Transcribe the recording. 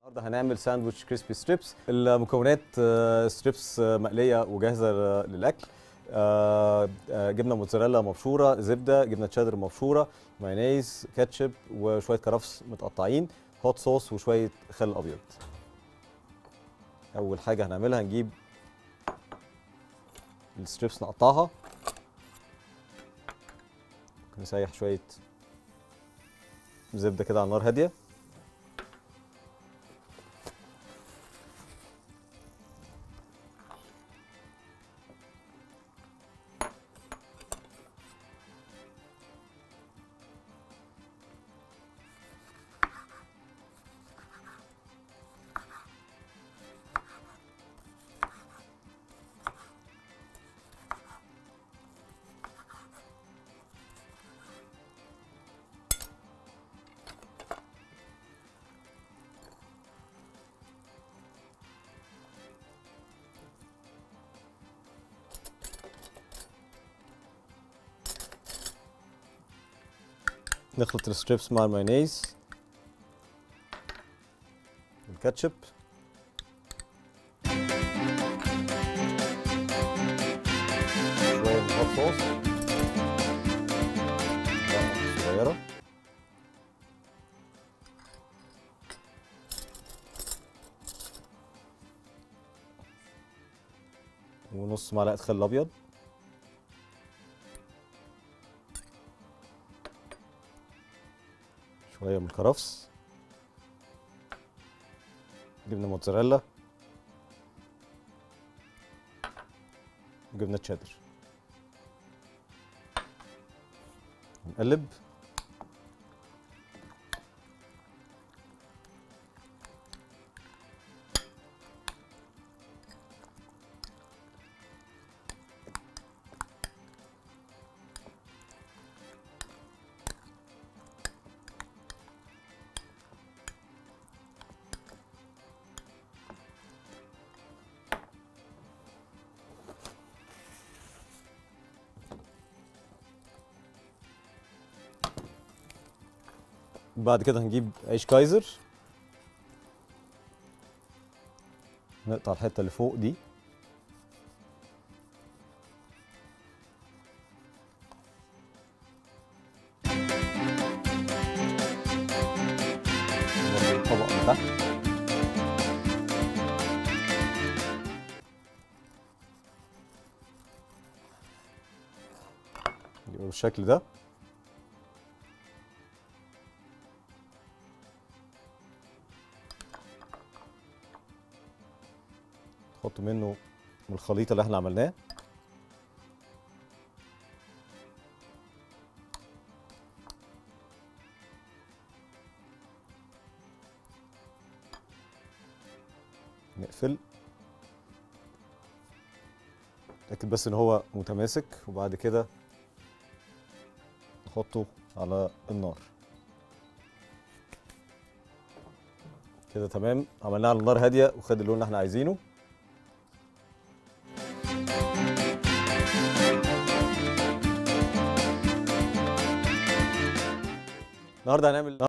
النهارده هنعمل ساندويتش كريسبي ستريبس المكونات آه، ستريبس آه، مقليه وجاهزه آه، للاكل آه، آه، جبنه موتزاريلا مبشوره زبده جبنه تشيدر مبشوره مايونيز كاتشب وشويه كرفس متقطعين هوت صوص وشويه خل ابيض اول حاجه هنعملها هنجيب الستريبس نقطعها ممكن نسيح شويه زبده كده على نار هاديه نخلط الستريبس مع المايونيز الكاتشب شوية من الهوت صوص معلقة صغيرة ونص معلقة خل أبيض شوية من الكرفس جبنة موتزاريلا وجبنة تشيدر نقلب بعد كده هنجيب عيش كايزر نقطع الحته اللي فوق دي برضه طبق من تحت يبقى بالشكل ده نحط منه من الخليط اللي احنا عملناه نقفل نتأكد بس ان هو متماسك وبعد كده نحطه على النار كده تمام عملناه على نار هاديه وخد اللون اللي احنا عايزينه النهارده هنعمل